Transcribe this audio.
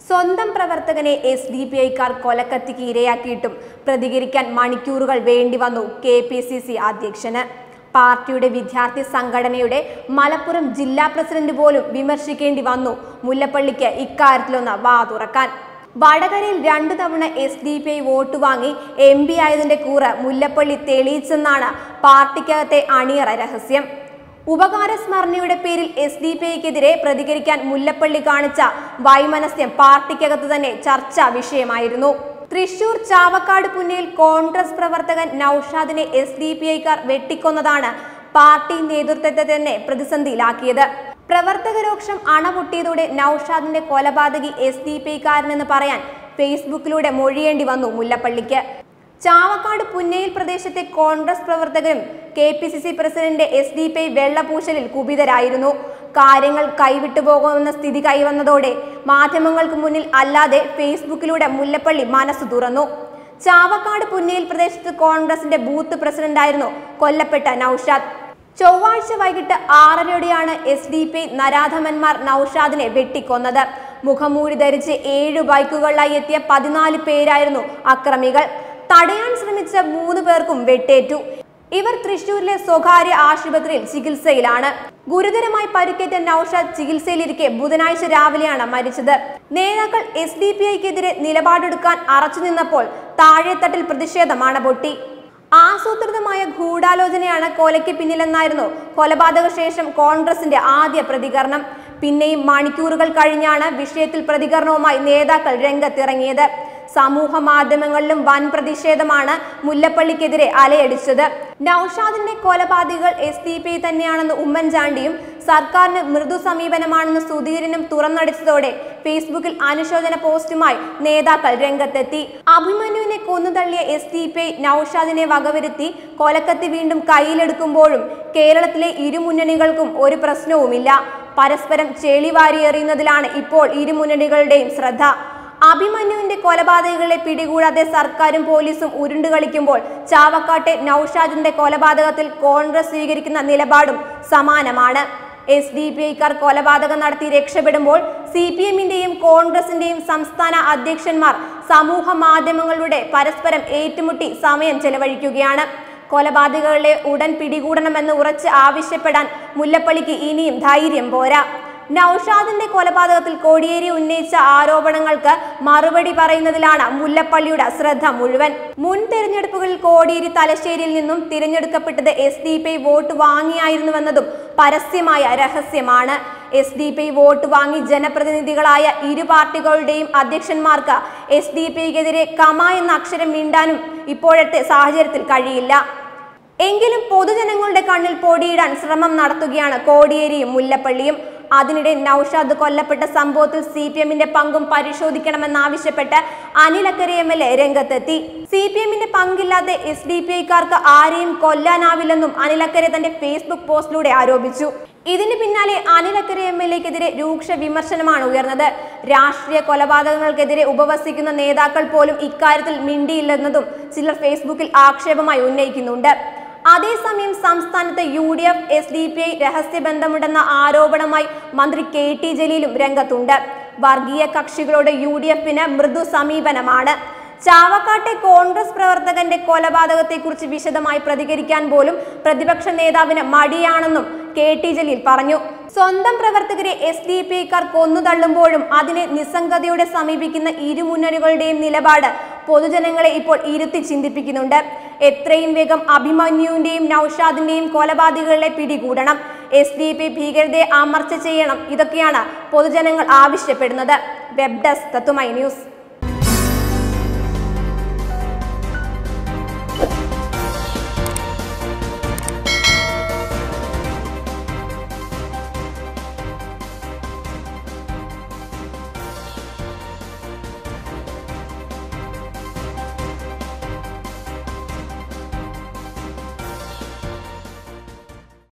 സ്വന്തം പ്രവർത്തകനെ S D P ഐക്കാർ കൊലക്കത്തിക്ക് ഇരയാക്കിയിട്ടും പ്രതികരിക്കാൻ മണിക്കൂറുകൾ വേണ്ടി വന്നു കെ പി സി സി അധ്യക്ഷന് പാർട്ടിയുടെ വിദ്യാർത്ഥി സംഘടനയുടെ മലപ്പുറം ജില്ലാ പ്രസിഡന്റ് പോലും വിമർശിക്കേണ്ടി വന്നു മുല്ലപ്പള്ളിക്ക് ഇക്കാര്യത്തിലൊന്ന് വാ തുറക്കാൻ വടകരയിൽ രണ്ടു തവണ S D P I vote വാങ്ങി എം പി ആയതിന്റെ കൂറ് മുല്ലപ്പള്ളി തെളിയിച്ചെന്നാണ് പാർട്ടിക്കകത്തെ അണിയറ രഹസ്യം ഉപകാര സ്മരണയുടെ പേരിൽ എസ് ഡി പി ഐക്കെതിരെ പ്രതികരിക്കാൻ മുല്ലപ്പള്ളി കാണിച്ച വൈമനസ്യം പാർട്ടിക്കകത്ത് തന്നെ ചർച്ചാ വിഷയമായിരുന്നു തൃശൂർ ചാവക്കാട് പുന്നയിൽ കോൺഗ്രസ് പ്രവർത്തകൻ നൌഷാദിനെ എസ് ഡി പി ഐക്കാർ വെട്ടിക്കൊന്നതാണ് പാർട്ടി നേതൃത്വത്തെ തന്നെ പ്രതിസന്ധിയിലാക്കിയത് പ്രവർത്തകരോക്ഷം അണപൊട്ടിയതോടെ നൌഷാദിന്റെ കൊലപാതകി എസ് ഡി പി ഐക്കാരനെന്ന് പറയാൻ ഫേസ്ബുക്കിലൂടെ മൊഴിയേണ്ടി വന്നു മുല്ലപ്പള്ളിക്ക് ചാവക്കാട് പുന്നയിൽ പ്രദേശത്തെ കോൺഗ്രസ് പ്രവർത്തകരും K P C C president S D P I വെള്ളപൂശലിൽ കുപിതരായിരുന്നു കാര്യങ്ങൾ കൈവിട്ടു പോകുമെന്ന സ്ഥിതി കൈവന്നതോടെ മാധ്യമങ്ങൾക്ക് മുന്നിൽ അല്ലാതെ ഫേസ്ബുക്കിലൂടെ മുല്ലപ്പള്ളി മനസ്സ് തുറന്നു ചാവക്കാട് പുന്നയിൽ പ്രദേശത്ത് കോൺഗ്രസിന്റെ ബൂത്ത് പ്രസിഡന്റായിരുന്നു കൊല്ലപ്പെട്ട നൌഷാദ് ചൊവ്വാഴ്ച വൈകിട്ട് ആറരയോടെയാണ് എസ് ഡി പി നരാധമന്മാർ നൌഷാദിനെ വെട്ടിക്കൊന്നത് മുഖമൂടി ധരിച്ച് ഏഴു ബൈക്കുകളിലായി എത്തിയ പതിനാല് പേരായിരുന്നു അക്രമികൾ തടയാൻ ശ്രമിച്ച മൂന്ന് പേർക്കും വെട്ടേറ്റു ഇവർ തൃശൂരിലെ സ്വകാര്യ ആശുപത്രിയിൽ ചികിത്സയിലാണ് ഗുരുതരമായി പരിക്കേറ്റ നൌഷാദ് ചികിത്സയിലിരിക്കെ ബുധനാഴ്ച രാവിലെയാണ് മരിച്ചത് നേതാക്കൾ എസ് ഡി പി ഐക്കെതിരെ നിലപാടെടുക്കാൻ അറച്ചു നിന്നപ്പോൾ താഴെത്തട്ടിൽ പ്രതിഷേധമാണ് പൊട്ടി ആസൂത്രിതമായ ഗൂഢാലോചനയാണ് കൊലയ്ക്ക് പിന്നിലെന്നായിരുന്നു കൊലപാതക ശേഷം കോൺഗ്രസിന്റെ ആദ്യ പ്രതികരണം പിന്നെയും മണിക്കൂറുകൾ കഴിഞ്ഞാണ് വിഷയത്തിൽ പ്രതികരണവുമായി നേതാക്കൾ രംഗത്തിറങ്ങിയത് സമൂഹ മാധ്യമങ്ങളിലും വൻ പ്രതിഷേധമാണ് മുല്ലപ്പള്ളിക്കെതിരെ അലയടിച്ചത് നൌഷാദിന്റെ കൊലപാതകൾ എസ് ഡി പി തന്നെയാണെന്ന് ഉമ്മൻചാണ്ടിയും സർക്കാരിന് മൃദു സമീപനമാണെന്ന് സുധീരനും തുറന്നടിച്ചതോടെ ഫേസ്ബുക്കിൽ അനുശോചന പോസ്റ്റുമായി നേതാക്കൾ രംഗത്തെത്തി അഭിമന്യുവിനെ കൊന്നുതള്ളിയ എസ് ഡി പി നൌഷാദിനെ വകവരുത്തി കൊലക്കത്തി വീണ്ടും കയ്യിലെടുക്കുമ്പോഴും കേരളത്തിലെ ഇരു മുന്നണികൾക്കും ഒരു പ്രശ്നവുമില്ല പരസ്പരം ചെളിവാരി എറിയുന്നതിലാണ് ഇപ്പോൾ ഇരു മുന്നണികളുടെയും ശ്രദ്ധ അഭിമന്യുവിന്റെ കൊലപാതകങ്ങളെ പിടികൂടാതെ സർക്കാരും പോലീസും ഉരുണ്ടുകളിക്കുമ്പോൾ ചാവക്കാട്ടെ നൌഷാദിന്റെ കൊലപാതകത്തിൽ കോൺഗ്രസ് സ്വീകരിക്കുന്ന നിലപാടും സമാനമാണ് എസ് ഡി പി ഐക്കാർ കൊലപാതകം നടത്തി രക്ഷപ്പെടുമ്പോൾ സി പി എമ്മിന്റെയും കോൺഗ്രസിന്റെയും സംസ്ഥാന അധ്യക്ഷന്മാർ സമൂഹ മാധ്യമങ്ങളുടെ പരസ്പരം ഏറ്റുമുട്ടി സമയം ചെലവഴിക്കുകയാണ് കൊലപാതകങ്ങളെ ഉടൻ പിടികൂടണമെന്ന് ഉറച്ച് ആവശ്യപ്പെടാൻ മുല്ലപ്പള്ളിക്ക് ഇനിയും ധൈര്യം പോരാ നൌഷാദിന്റെ കൊലപാതകത്തിൽ കോടിയേരി ഉന്നയിച്ച ആരോപണങ്ങൾക്ക് മറുപടി പറയുന്നതിലാണ് മുല്ലപ്പള്ളിയുടെ ശ്രദ്ധ മുഴുവൻ മുൻ തെരഞ്ഞെടുപ്പുകളിൽ കോടിയേരി തലശ്ശേരിയിൽ നിന്നും തിരഞ്ഞെടുക്കപ്പെട്ടത് എസ് ഡി പി വോട്ട് വാങ്ങിയായിരുന്നുവെന്നതും പരസ്യമായ രഹസ്യമാണ് എസ് ഡി പി വോട്ട് വാങ്ങി ജനപ്രതിനിധികളായ ഇരു പാർട്ടികളുടെയും അധ്യക്ഷന്മാർക്ക് എസ് ഡി പിക്കെതിരെ കമ എന്ന അക്ഷരം വീണ്ടാനും ഇപ്പോഴത്തെ സാഹചര്യത്തിൽ കഴിയില്ല എങ്കിലും പൊതുജനങ്ങളുടെ കണ്ണിൽ പൊടിയിടാൻ ശ്രമം നടത്തുകയാണ് കോടിയേരിയും മുല്ലപ്പള്ളിയും അതിനിടെ നൌഷാദ് കൊല്ലപ്പെട്ട സംഭവത്തിൽ സി പി എമ്മിന്റെ പങ്കും പരിശോധിക്കണമെന്നാവശ്യപ്പെട്ട് Anil Akkara M L A രംഗത്തെത്തി സി പി എമ്മിന്റെ പങ്കില്ലാതെ എസ് ഡി പി ഐക്കാർക്ക് ആരെയും കൊല്ലാനാവില്ലെന്നും അനിൽ അക്കരെ തന്റെ ഫേസ്ബുക്ക് പോസ്റ്റിലൂടെ ആരോപിച്ചു ഇതിന് പിന്നാലെ അനിൽ അക്കരെ എം എൽ എക്കെതിരെ രൂക്ഷ വിമർശനമാണ് ഉയർന്നത് രാഷ്ട്രീയ കൊലപാതകങ്ങൾക്കെതിരെ ഉപവസിക്കുന്ന നേതാക്കൾ പോലും ഇക്കാര്യത്തിൽ മിണ്ടിയില്ലെന്നതും ചിലർ ഫേസ്ബുക്കിൽ ആക്ഷേപമായി ഉന്നയിക്കുന്നുണ്ട് അതേസമയം സംസ്ഥാനത്ത് U D F S D P I രഹസ്യബന്ധമുണ്ടെന്ന ആരോപണമായി മന്ത്രി കെ ടി ജലീലും രംഗത്തുണ്ട് വർഗീയ കക്ഷികളോട് യു ഡി എഫിന് മൃദു സമീപനമാണ് ചാവക്കാട്ടെ കോൺഗ്രസ് പ്രവർത്തകന്റെ കൊലപാതകത്തെക്കുറിച്ച് വിശദമായി പ്രതികരിക്കാൻ പോലും പ്രതിപക്ഷ നേതാവിന് മടിയാണെന്നും കെ ടി ജലീൽ പറഞ്ഞു സ്വന്തം പ്രവർത്തകരെ എസ് ഡി പി ഐക്കാർ കൊന്നുതള്ളുമ്പോഴും അതിനെ നിസ്സംഗതയോടെ സമീപിക്കുന്ന ഇരു മുന്നണികളുടെയും നിലപാട് പൊതുജനങ്ങളെ ഇപ്പോൾ ഇരുത്തി ചിന്തിപ്പിക്കുന്നുണ്ട് എത്രയും വേഗം അഭിമന്യുവിന്റെയും നൌഷാദിന്റെയും കൊലപാതകളെ പിടികൂടണം എസ് ഡി പി ഭീകരതയെ അമർച്ച ചെയ്യണം ഇതൊക്കെയാണ് പൊതുജനങ്ങൾ ആവശ്യപ്പെടുന്നത് വെബ് ഡെസ്ക് തത്തുമൈ ന്യൂസ്